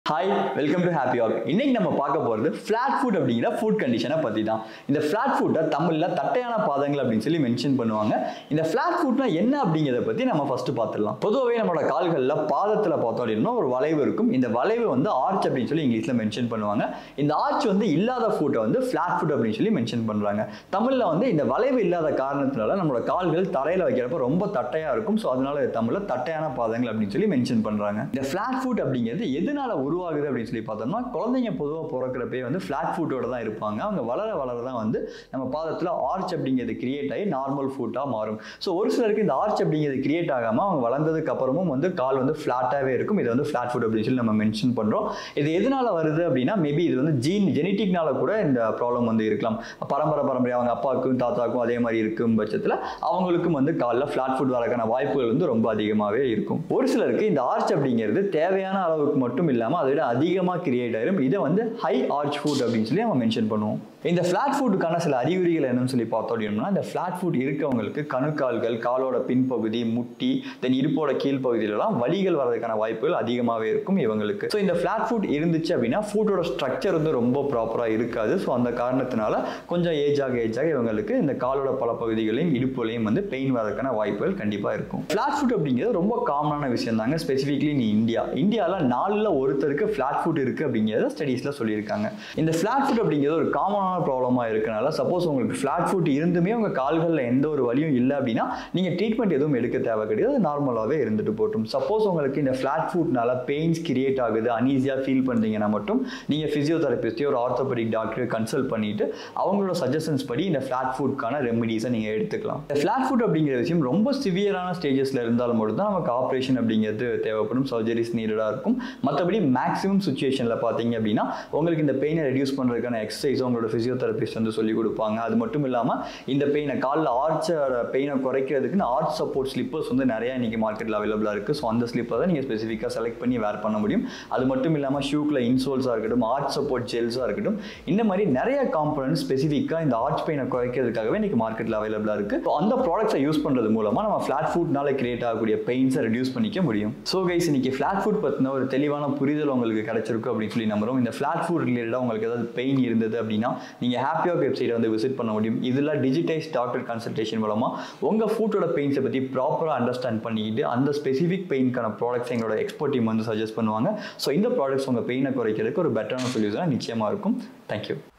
hi welcome to happy walk இன்னைக்கு நம்ம பார்க்க போகிறது ஃப்ளாட் ஃபுட் அப்படிங்கிற ஃபுட் கண்டிஷனை பற்றி தான் இந்த ஃப்ளாட் ஃபுட்டை தமிழில் தட்டையான பாதங்கள் அப்படின்னு சொல்லி மென்ஷன் பண்ணுவாங்க இந்த ஃப்ளாட் ஃபுட்னா என்ன அப்படிங்கிறத பற்றி நம்ம ஃபர்ஸ்ட் பார்த்துடலாம் பொதுவாகவே நம்மளோட கால்களில் பாதத்தில் பார்த்தோம் அப்படின்னா ஒரு வளைவு இருக்கும் இந்த வளைவு வந்து ஆர்ச் அப்படின்னு சொல்லி இங்கிலீஷில் மென்ஷன் பண்ணுவாங்க இந்த ஆர்ச் வந்து இல்லாத ஃபுட்டை வந்து ஃப்ளாட் ஃபுட் அப்படின்னு சொல்லி மென்ஷன் பண்ணுறாங்க தமிழில் வந்து இந்த வளைவு இல்லாத காரணத்தினால நம்மளோட கால்கள் தரையில் வைக்கிறப்ப ரொம்ப தட்டையாக இருக்கும் ஸோ அதனால இது தமிழில் தட்டையான பாதங்கள் அப்படின்னு சொல்லி மென்ஷன் பண்ணுறாங்க இந்த ஃப்ளாட் ஃபுட் அப்படிங்கிறது எதனால உருவாகுது அப்படின்னு சொல்லி பார்த்தோம்னா குழந்தைங்க பொதுவாக பிறக்கிறப்பே வந்து ஃப்ளாட் ஃபுட்டோட தான் இருப்பாங்க அவங்க வளர வளர தான் வந்து நம்ம பாதத்தில் ஆர்ச் அப்படிங்கிறது கிரியேட் ஆகி நார்மல் ஃபுட்டாக மாறும் ஸோ ஒரு சிலருக்கு இந்த ஆர்ச் அப்படிங்கிறது கிரியேட் ஆகாமல் அவங்க வளர்ந்ததுக்கு அப்புறமும் வந்து கால் வந்து ஃப்ளாட்டாகவே இருக்கும் இது வந்து ஃப்ளாட் ஃபுட் அப்படின்னு சொல்லி நம்ம மென்ஷன் பண்ணுறோம் இது எதனால வருது அப்படின்னா மேபி இது வந்து ஜீன் ஜெனட்டிக்னால கூட இந்த ப்ராப்ளம் வந்து இருக்கலாம் பரம்பரை பரம்பரை அவங்க அப்பாவுக்கும் தாத்தாவுக்கும் அதே மாதிரி இருக்கும் பட்சத்தில் அவங்களுக்கும் வந்து காலில் ஃப்ளாட் ஃபுட் வரக்கான வாய்ப்புகள் வந்து ரொம்ப அதிகமாகவே இருக்கும் ஒரு சிலருக்கு இந்த ஆர்ச் அப்படிங்கிறது தேவையான அளவுக்கு மட்டும் இல்லாமல் அதை விட அதிகமாக கிரியேட் ஆயிரும் இதை வந்து ஹை ஆர்ச் ஃபுட் அப்படின்னு சொல்லி நம்ம மென்ஷன் பண்ணுவோம் இந்த ஃப்ளாட் ஃபுட்டுக்கான சில அறிகுறிகள் என்னன்னு சொல்லி பார்த்தோம் அப்படின்னா இந்த ஃப்ளாட் ஃபுட் இருக்கவங்களுக்கு கணுக்கால்கள் காலோட பின்பகுதி முட்டி தென் இடுப்போட கீழ்ப்பகுதியிலலாம் வலிகள் வர்றதுக்கான வாய்ப்புகள் அதிகமாகவே இருக்கும் இவங்களுக்கு ஸோ இந்த ஃப்ளாட் ஃபுட் இருந்துச்சு அப்படின்னா ஃபுட்டோட ஸ்ட்ரக்சர் வந்து ரொம்ப ப்ராப்பராக இருக்காது ஸோ அந்த காரணத்தினால கொஞ்சம் ஏஜ் ஆக ஏஜ் ஆக இவங்களுக்கு இந்த காலோட பல பகுதிகளையும் இடுப்புலையும் வந்து பெயின் வரதுக்கான வாய்ப்புகள் கண்டிப்பாக இருக்கும் ஃப்ளாட் ஃபுட் அப்படிங்கிறது ரொம்ப காமனான விஷயம் தாங்க ஸ்பெசிஃபிக்லி நீ இந்தியா இந்தியாவில் நாலில் ஒருத்தருக்கு ஃப்ளாட் ஃபுட் இருக்குது அப்படிங்கிறத ஸ்டடீஸில் சொல்லியிருக்காங்க இந்த ஃப்ளாட் ஃபுட் அப்படிங்கிறது ஒரு காமனான ப்ராப்ளமாக இருக்கனால சப்போஸ் உங்களுக்கு ஃப்ளாட் ஃபுட் இருந்துமே உங்கள் கால்களில் எந்த ஒரு வலியும் இல்லை அப்படின்னா நீங்கள் ட்ரீட்மெண்ட் எதுவும் எடுக்க தேவை கிடையாது நார்மலாகவே இருந்துட்டு போட்டும் சப்போஸ் உங்களுக்கு இந்த ஃப்ளாட் ஃபுட்னால பெயின்ஸ் கிரியேட் ஆகுது அனீஸியாக ஃபீல் பண்ணுறீங்கன்னா மட்டும் நீங்கள் ஃபிசியோதெரபிஸ்டையோ ஒரு ஆர்த்தோபெடிக் டாக்டரை கன்சல்ட் பண்ணிட்டு அவங்களோட சஜஷன்ஸ் படி இந்த ஃப்ளாட் ஃபுட்கான ரெமெடிஸை நீங்கள் எடுத்துக்கலாம் இந்த ஃப்ளாட் ஃபுட் அப்படிங்கிற விஷயம் ரொம்ப சிவியரான ஸ்டேஜஸில் இருந்தாலும் மட்டும் தான் நமக்கு ஆப்ரேஷன் அப்படிங்கிறது தேவைப்படும் சர்ஜரிஸ் நீடடாக இருக்கும் மற்றபடி மேக்ஸிமம் சுச்சுவேஷனில் பார்த்தீங்க அப்படின்னா உங்களுக்கு இந்த பெயினை ரெடியூஸ் பண்ணுறதுக்கான எக்ஸசைஸ் உங்களோட ஃபிசியோதெரபிஸ்ட் வந்து சொல்லிக் கொடுப்பாங்க அது மட்டும் இல்லாமல் இந்த பெயினை காலில் ஆர்ச்சோட பெயினை குறைக்கிறதுக்குன்னு ஆர்ச் சப்போர்ட் ஸ்லிப்பர்ஸ் வந்து நிறையா இன்றைக்கி மார்க்கெட்டில் அவைலபிளாக இருக்குது ஸோ அந்த ஸ்லிப்பர் தான் நீங்கள் ஸ்பெசிஃபிக்காக செலக்ட் பண்ணி வேர் பண்ண முடியும் அது மட்டும் இல்லாமல் ஷூக்கில் இன்சோல்ஸாக இருக்கட்டும் ஆர்ச் சப்போர்ட் ஜெல்ஸாக இருக்கட்டும் இந்த மாதிரி நிறைய காம்பனன்ட் ஸ்பெசிஃபிக்காக இந்த ஆர்ச் பெயினை குறைக்கிறதுக்காகவே இன்றைக்கி மார்க்கெட்டில் அவைலபிளாக இருக்குது ஸோ அந்த ப்ராடக்ட்ஸை யூஸ் பண்ணுறது மூலமாக நம்ம ஃப்ளாட் ஃபுட்னால கிரியேட் ஆகக்கூடிய பெயின்ஸை ரெடியூஸ் பண்ணிக்க முடியும் ஸோ கைஸ் இன்னைக்கு ஃப்ளாட் ஃபுட் பற்றின ஒரு தெளிவான புரிதல் உங்களுக்கு கிடைச்சிருக்கும் அப்படின்னு சொல்லி நம்புறோம் இந்த ஃப்ளாட் ஃபுட் ரிலேட்டடாக உங்களுக்கு ஏதாவது பெயின் இருந்தது அப்படின்னா நீங்கள் ஹாப்பியாக வெப்சைட்டை வந்து விசிட் பண்ண முடியும் இதில் டிஜிட்டைஸ் டாக்டர் கன்சல்டேஷன் மூலமாக உங்கள் ஃபுட்டோட பெயின்ஸை பற்றி ப்ராப்பராக அண்டர்ஸ்டாண்ட் பண்ணிக்கிட்டு அந்த ஸ்பெசிஃபிக் பெயின்க்கான ப்ராடக்ட்ஸ் எங்களோட எக்ஸ்பர்ட் டீம் வந்து சஜஸ்ட் பண்ணுவாங்க ஸோ இந்த ப்ராடக்ட்ஸ் உங்கள் பெயினை குறைக்கிறதுக்கு ஒரு பெட்டரான சொல்யூஷனாக நிச்சயமாக இருக்கும் தேங்க்யூ